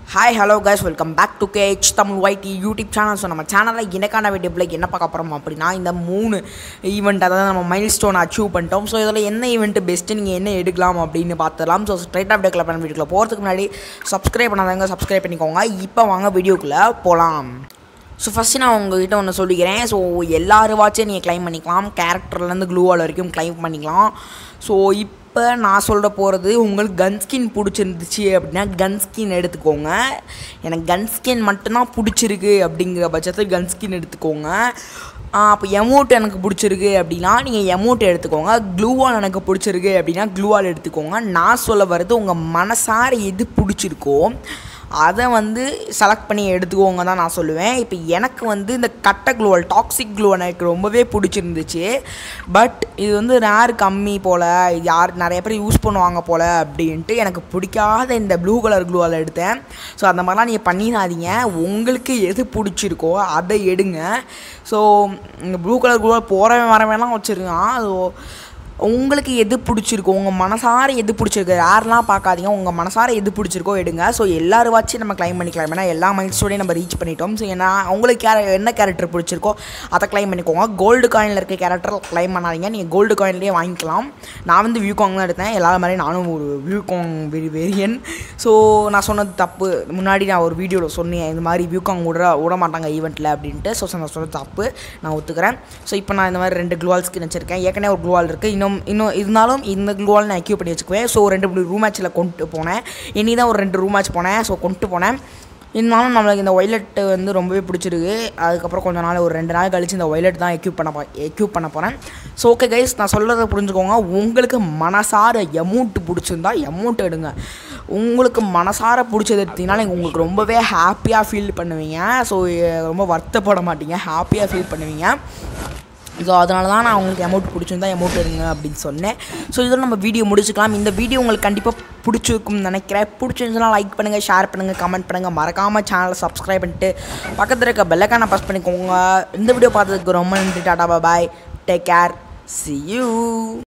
hi hello guys welcome back to கேச் Tamil YT YouTube channel so நம்ம சேனலில் எனக்கான வீடியோவில் என்ன பார்க்க போகிறோம் அப்படின்னா இந்த மூணு ஈவெண்ட் அதாவது நம்ம மைல் ஸ்டோன் அச்சீவ் பண்ணிட்டோம் ஸோ இதில் என்ன ஈவெண்ட் பெஸ்ட்டு நீங்கள் என்ன எடுக்கலாம் அப்படின்னு பார்த்துலாம் ஸோ ஸ்ட்ரைட்டாக வீடியோக்குள்ள பண்ண வீடியோக்குள்ள போகிறதுக்கு முன்னாடி சப்ஸ்கிரைப் பண்ணாதவங்க சப்ஸ்கிரைப் பண்ணிக்கோங்க இப்போ வாங்க வீடியோக்குள்ளே போகலாம் ஸோ ஃபஸ்ட்டு நான் உங்ககிட்ட ஒன்று சொல்லிக்கிறேன் ஸோ எல்லா ரிவாட்சையும் நீங்கள் க்ளைம் பண்ணிக்கலாம் கேரக்டர்லேருந்து க்ளூவால் வரைக்கும் க்ளைம் பண்ணிக்கலாம் ஸோ இப்போ நான் சொல்ல போகிறது உங்களுக்கு கன் ஸ்கின் பிடிச்சிருந்துச்சு அப்படின்னா கன் ஸ்கின் எடுத்துக்கோங்க எனக்கு கன் ஸ்கின் மட்டும்தான் பிடிச்சிருக்கு அப்படிங்கிற பட்சத்தில் கன் ஸ்கின் எடுத்துக்கோங்க அப்போ எமௌண்ட் எனக்கு பிடிச்சிருக்கு அப்படின்னா நீங்கள் எமௌண்ட் எடுத்துக்கோங்க க்ளூவால் எனக்கு பிடிச்சிருக்கு அப்படின்னா க்ளூவால் எடுத்துக்கோங்க நான் சொல்ல வர்றது உங்கள் மனசார எது பிடிச்சிருக்கோ அதை வந்து செலக்ட் பண்ணி எடுத்துக்கோங்க தான் நான் சொல்லுவேன் இப்போ எனக்கு வந்து இந்த கட்டை க்ளூவல் டாக்ஸிக் க்ளூ எனக்கு ரொம்பவே பிடிச்சிருந்துச்சு பட் இது வந்து ரேர் கம்மி போல் இது யார் நிறைய பேர் யூஸ் பண்ணுவாங்க போல் அப்படின்ட்டு எனக்கு பிடிக்காத இந்த ப்ளூ கலர் க்ளூவால் எடுத்தேன் ஸோ அந்த மாதிரிலாம் நீங்கள் பண்ணிடாதீங்க உங்களுக்கு எது பிடிச்சிருக்கோ அதை எடுங்க ஸோ இந்த ப்ளூ கலர் க்ளூவால் போகிறவன் வரவன்லாம் வச்சுருக்கான் ஸோ உங்களுக்கு எது பிடிச்சிருக்கோ உங்கள் மனசார எது பிடிச்சிருக்கு யாரெல்லாம் பார்க்காதீங்க உங்கள் மனசார எது பிடிச்சிருக்கோ எடுங்க ஸோ எல்லாரும் வச்சு நம்ம க்ளைம் பண்ணிக்கலாம் ஏன்னா எல்லா மைல்ஸ்டோடையும் நம்ம ரீச் பண்ணிட்டோம் ஸோ ஏன்னா உங்களுக்கு கேர என்ன கேரக்டர் பிடிச்சிருக்கோ அதை க்ளைம் பண்ணிக்கோங்க கோல்டு காயினில் இருக்க கேரக்டர் க்ளைம் பண்ணாதீங்க நீங்கள் கோல்டு காயின்லேயே வாங்கிக்கலாம் நான் வந்து வியூ காங் தான் எடுத்தேன் எல்லாரும் மாதிரி நானும் ஒரு வியூ காங் வெரி வெரியன் ஸோ நான் சொன்னது தப்பு முன்னாடி நான் ஒரு வீடியோவில் சொன்னேன் இந்த மாதிரி வியூ காங் விட விட மாட்டாங்க ஈவெண்ட்டில் அப்படின்ட்டு ஸோ நான் சொன்னது தப்பு நான் ஒத்துக்கிறேன் ஸோ இப்போ நான் இந்த மாதிரி ரெண்டு க்ளூவால் ஸ்கின் வச்சிருக்கேன் ஏற்கனவே ஒரு க்ளூவால் இருக்குது இன்னும் இன்னும் இருந்தாலும் இந்த க்ளூவால் நான் அக்யூ பண்ணி வச்சுக்குவேன் ஸோ ரெண்டு மூணு ரூம் மேட்ச்சில் கொண்டு போனேன் இனி தான் ஒரு ரெண்டு ரூம் மேட்ச் போனேன் ஸோ கொண்டு போனேன் இருந்தாலும் நம்மளுக்கு இந்த ஒய்லெட் வந்து ரொம்பவே பிடிச்சிருக்கு அதுக்கப்புறம் கொஞ்ச நாள் ஒரு ரெண்டு நாள் கழிச்சு இந்த ஒய்லெட் தான் எக்யூப் பண்ண எக்யூப் பண்ண போகிறேன் ஸோ ஓகே கைஸ் நான் சொல்கிறத புரிஞ்சுக்கோங்க உங்களுக்கு மனசார எமௌண்ட் பிடிச்சிருந்தா எமௌண்ட் எடுங்க உங்களுக்கு மனசார பிடிச்சது எடுத்தீங்கன்னா நீங்கள் உங்களுக்கு ரொம்பவே ஹாப்பியாக ஃபீல் பண்ணுவீங்க ஸோ ரொம்ப வருத்தப்பட மாட்டீங்க ஹாப்பியாக ஃபீல் பண்ணுவீங்க ஸோ அதனால தான் நான் உங்களுக்கு அமௌண்ட் பிடிச்சிருந்தா அமௌண்ட் எடுங்க அப்படின்னு சொன்னேன் ஸோ இதோட நம்ம வீடியோ முடிச்சுக்கலாம் இந்த வீடியோ உங்களுக்கு கண்டிப்பாக பிடிச்சிருக்கும்னு நினைக்கிறேன் பிடிச்சிருந்துச்சுன்னா லைக் பண்ணுங்கள் ஷேர் பண்ணுங்கள் கமெண்ட் பண்ணுங்கள் மறக்காமல் சேனலை சப்ஸ்கிரைப் பண்ணிட்டு பக்கத்தில் இருக்க பெல்லைக்கான ப்ரெஸ் பண்ணிக்கோங்க இந்த வீடியோ பார்த்ததுக்கு ரொம்ப நன்றி tata bye take care see you